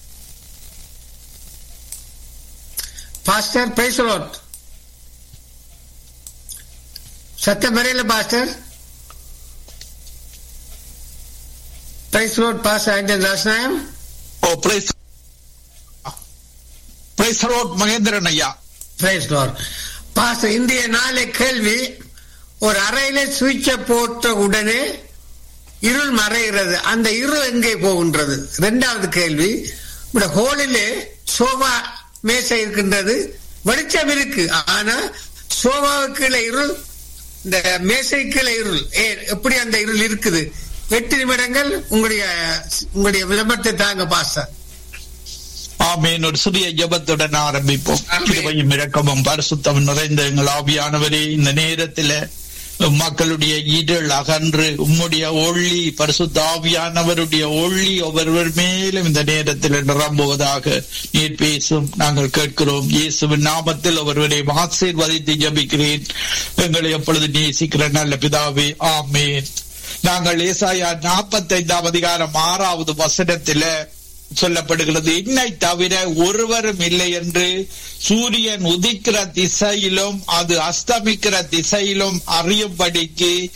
பாஸ்டர் பிரைஸ் லோட் சத்தம் வரையில pastor praise lord pastor Anton Ross நாயம் ஓ பிரைஸ் பிரைஸ் ரோட் மகேந்திரன் ஐயா பிரைஸ் லார்ட் பாஸ்டர் இந்திய நாளை கேள்வி ஒரு அறையில சுவிட்சை போட்ட உடனே இருள் மறைகிறது அந்த இருள் எங்கே போகின்றது இரண்டாவது கேள்வி இந்த ஹோலிலே சோபா மேசை இருக்கின்றது வெளிச்சம் இருக்கு ஆனா சோபாவுக்கு கீழே இருள் இந்த மேசை கீழே இருள் ஏ எப்படி அந்த இருள் இருக்குது எட்டு நிமிடங்கள் உங்களுடைய உங்களுடைய விளம்பரத்தை தாங்க பாஸ்டர் ஆமேன் ஒரு சிறிய ஜெபத்துடன் ஆரம்பிப்போம் ஆமென். கிருபையும் இரக்கமும் பரிசுத்தம் நிறைந்த எங்கள் ஆவியானவரே இந்த நேரத்தில மக்களுடைய இருள் அகன்று உம்முடைய ஒளி பரிசுத்த ஆவியானவருடைய ஒளி ஒவ்வொருவர் மேலும் இந்த நேரத்தில் நிரம்புவதாக நீர் பேசும் நாங்கள் கேட்கிறோம் இயேசுவின் நாமத்தில் ஒருவரை ஆசீர்வதித்து ஜபிக்கிறேன் எங்களை எப்பொழுது நேசிக்கிற நல்ல பிதாவே ஆமேன் நாங்கள் ஏசாயா நாற்பத்தைந்தாம் அதிகாரம் ஆறாவது வசனத்தில சொல்லப்படுகிறது என்னை தவிர ஒருவரும் இல்லை என்று சூரியன் உதிக்கிற திசையிலும் அது அஸ்தமிக்கிற திசையிலும் அறியும்படிக்கு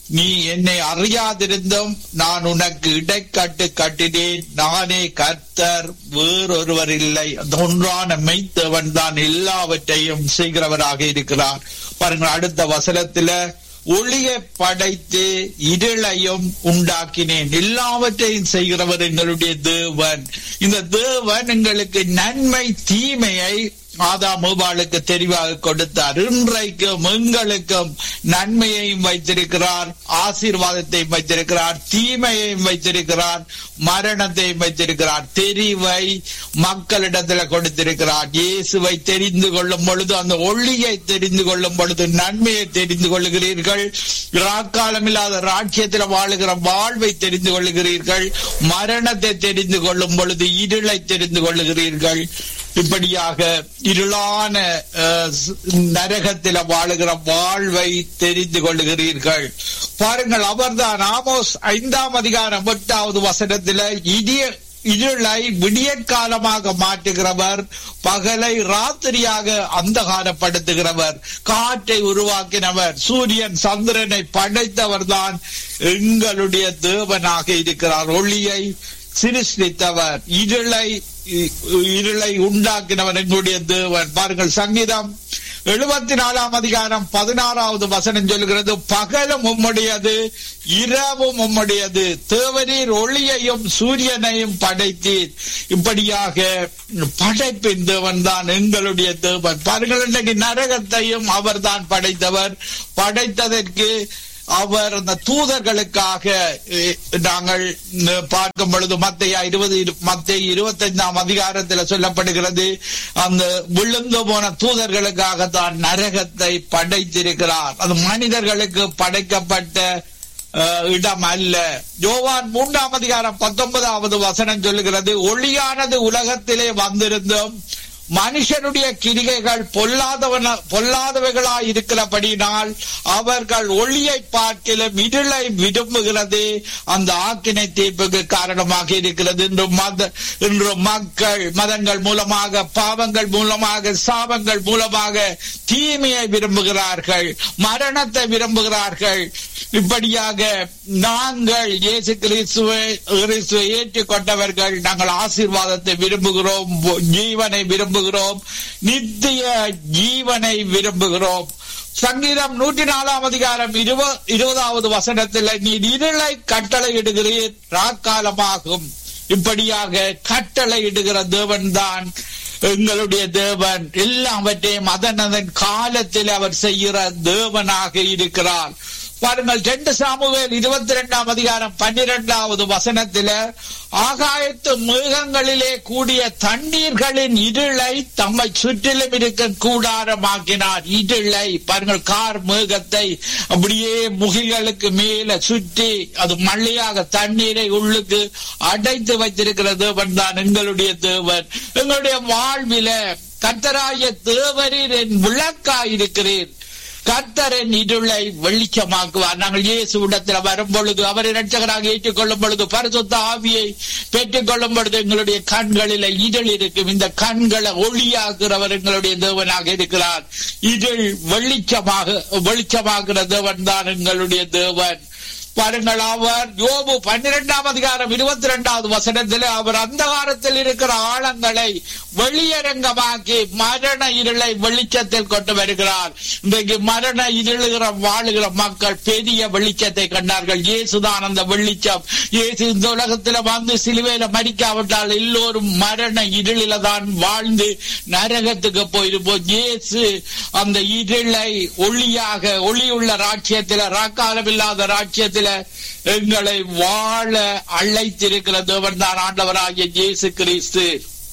நீ என்னை அறியாதிருந்தும் நான் உனக்கு இடைக்கட்டு கட்டினேன் நானே கர்த்தர் வேறொருவர் இல்லை அந்த ஒன்றான மெய்த்தவன் தான் எல்லாவற்றையும் செய்கிறவராக இருக்கிறார் பாருங்கள் அடுத்த வசனத்துல ஒளியை படைத்து இருளையும் உண்டாக்கினேன் எல்லாவற்றையும் செய்கிறவர் எங்களுடைய தேவன் இந்த தேவன் எங்களுக்கு நன்மை தீமையை ஆதாம் ஏவாளுக்கு தெரிவாக கொடுத்தார் இன்றைக்கும் எங்களுக்கும் நன்மையையும் வைத்திருக்கிறார் ஆசீர்வாதத்தையும் வைத்திருக்கிறார் தீமையையும் வைத்திருக்கிறார் மரணத்தையும் வைத்திருக்கிறார் தெரிவை மக்களிடத்துல கொடுத்திருக்கிறார் இயேசுவை தெரிந்து கொள்ளும் பொழுது அந்த ஒளியை தெரிந்து கொள்ளும் பொழுது நன்மையை தெரிந்து கொள்ளுகிறீர்கள் ராக்காலம் இல்லாத ராட்சியத்தில் வாழுகிற வாழ்வை தெரிந்து கொள்ளுகிறீர்கள் மரணத்தை தெரிந்து கொள்ளும் பொழுது இருளை தெரிந்து கொள்ளுகிறீர்கள் இப்படியாக இருளான அஹ், ஸ்- நரகத்தில வாழுகிற வாழ்வை தெரிந்து கொள்ளுகிறீர்கள் பாருங்கள் அவர்தான் ஆமோஸ் ஐந்தாம் அதிகாரம் எட்டாவது வசனத்தில இடிய இருளை விடியற்காலமாக மாற்றுகிறவர் பகலை ராத்திரியாக அந்தகாரப்படுத்துகிறவர் காற்றை உருவாக்கினவர் சூரியன் சந்திரனை படைத்தவர் தான் எங்களுடைய தேவனாக இருக்கிறார் ஒளியை சிருஷ்டித்தவர் இருளை இ- இருளை உண்டாக்கினவர் எங்களுடைய தேவன் பாருங்கள் சங்கீதம் எழுபத்தி நாலாம் அதிகாரம் பதினாறாவது வசனம் சொல்கிறது பகலும் உம்முடையது இரவும் உம்முடையது தேவரீர் ஒளியையும் சூரியனையும் படைத்தீர் இப்படியாக படைப்பின் தேவன் தான் எங்களுடைய தேவன் பாருங்கள் இன்றைக்கு நரகத்தையும் அவர்தான் படைத்தவர் படைத்ததற்கு அவர் அந்த தூதர்களுக்காக அஹ், நாங்கள் அஹ், பார்க்கும் பொழுது மத்திய இருபது மத்திய இருபத்தைந்தாம் அதிகாரத்தில் சொல்லப்படுகிறது அந்த விழுந்து போன தூதர்களுக்காக தான் நரகத்தை படைத்திருக்கிறார் அது மனிதர்களுக்கு படைக்கப்பட்ட அஹ், இடம் அல்ல யோவான் மூன்றாம் அதிகாரம் பத்தொன்பதாவது வசனம் சொல்லுகிறது ஒளியானது உலகத்திலே வந்திருந்தும் மனுஷனுடைய கிரிகைகள் பொல்லாதவன பொல்லாதவைகளாய் இருக்கிறபடினால் அவர்கள் ஒளியை பார்க்கிலும் இருளை விரும்புகிறது அந்த ஆக்கினை தீர்ப்புக்கு காரணமாக இருக்கிறது இன்று மத இன்று மக்கள் மதங்கள் மூலமாக பாவங்கள் மூலமாக சாபங்கள் மூலமாக தீமையை விரும்புகிறார்கள் மரணத்தை விரும்புகிறார்கள் இப்படியாக நாங்கள் இயேசு கிறிஸ்துவை கிறிஸ்துவை ஏற்றுக்கொண்டவர்கள் நாங்கள் ஆசீர்வாதத்தை விரும்புகிறோம் ஜீவனை விரும்புகிறோம் நித்திய ஜீவனை விரும்புகிறோம் சங்கீதம் நூற்றி நாலாம் அதிகாரம் இருப- இருபதாவது வசனத்தில் நீ இருளை கட்டளையிடுகிறீர் ராக்காலமாகும் இப்படியாக கட்டளையிடுகிற தேவன் தான் எங்களுடைய தேவன் எல்லாவற்றையும் அதன் அதன் காலத்தில் அவர் செய்கிற தேவனாக இருக்கிறார் பாருங்கள் ரெண்டு சாமுவேல் இருபத்தி ரெண்டாம் அதிகாரம் பன்னிரெண்டாவது வசனத்தில ஆகாயத்து மேகங்களிலே கூடிய தண்ணீர்களின் இருளை தம்மை சுற்றிலும் இருக்க கூடாரமாக்கினார் இருளை பாருங்கள் கார் மேகத்தை அப்படியே முகில்களுக்கு மேல சுற்றி அது மழையாக தண்ணீரை உள்ளுக்கு அடைத்து வைத்திருக்கிற தேவன் தான் எங்களுடைய தேவன் எங்களுடைய வாழ்வில கர்த்தராய தேவரீர் என் விளக்காயிருக்கிறீர் கர்த்தரின் இருளை வெளிச்சமாக்குவார் நாங்கள் இயேசு இடத்தில் வரும் பொழுது அவரை ரட்சகராக ஏற்றுக்கொள்ளும் பொழுது பரிசுத்த ஆவியை பெற்றுக் கொள்ளும் பொழுது எங்களுடைய கண்களில் இருள் இருக்கும் இந்த கண்களை ஒளியாக்குறவர் எங்களுடைய தேவனாக இருக்கிறார் இருள் வெளிச்சமாக வெளிச்சமாக்குற தேவன் தான் எங்களுடைய தேவன் பாருங்கள் அவர் யோபு பன்னிரெண்டாம் அதிகாரம் இருபத்தி ரெண்டாவது வசனத்தில் அவர் அந்தகாரத்தில் இருக்கிற ஆழங்களை வெளியரங்கமாக்கி மரண இருளை வெளிச்சத்தில் கொண்டு வருகிறார் இன்றைக்கு மரண இருளுகிற வாழுகிற மக்கள் பெரிய வெளிச்சத்தை கண்டார்கள் இயேசுதான் அந்த வெளிச்சம் இயேசு இந்த உலகத்துல வந்து சிலுவையில மறிக்காவிட்டால் எல்லோரும் மரண இருளில தான் வாழ்ந்து நரகத்துக்கு போயிருப்போம் இயேசு அந்த இருளை ஒளியாக ஒளியுள்ள ராட்சியத்தில ராக்காலம் இல்லாத ராட்சியத்தில எங்களை வாழ அழைத்திருக்கிற தேவன் தான் ஆண்டவராகிய இயேசு கிறிஸ்து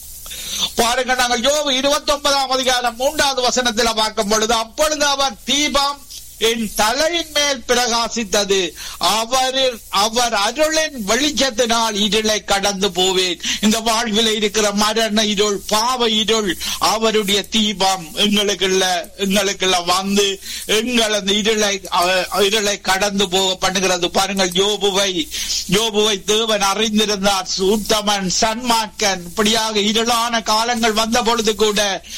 பாருங்க நாங்கள் யோபு இருபத்தி ஒன்பதாம் அதிகாரம் மூன்றாவது வசனத்தில் பார்க்கும் பொழுது அப்பொழுது அவர் தீபம் என் தலையின் மேல் பிரகாசித்தது அவரில் அவர் அருளின் வெளிச்சத்தினால் இருளை கடந்து போவேன் இந்த வாழ்வில் இருக்கிற மரண இருள் பாவ இருள் அவருடைய தீபம் எங்களுக்குள்ள எங்களுக்குள்ள வந்து எங்கள் அந்த இருளை அஹ், இருளை கடந்து போக பண்ணுகிறது பாருங்கள் யோபுவை யோபுவை தேவன் அறிந்திருந்தார் உத்தமன் சன்மார்க்கன் இப்படியாக இருளான காலங்கள் வந்த பொழுது கூட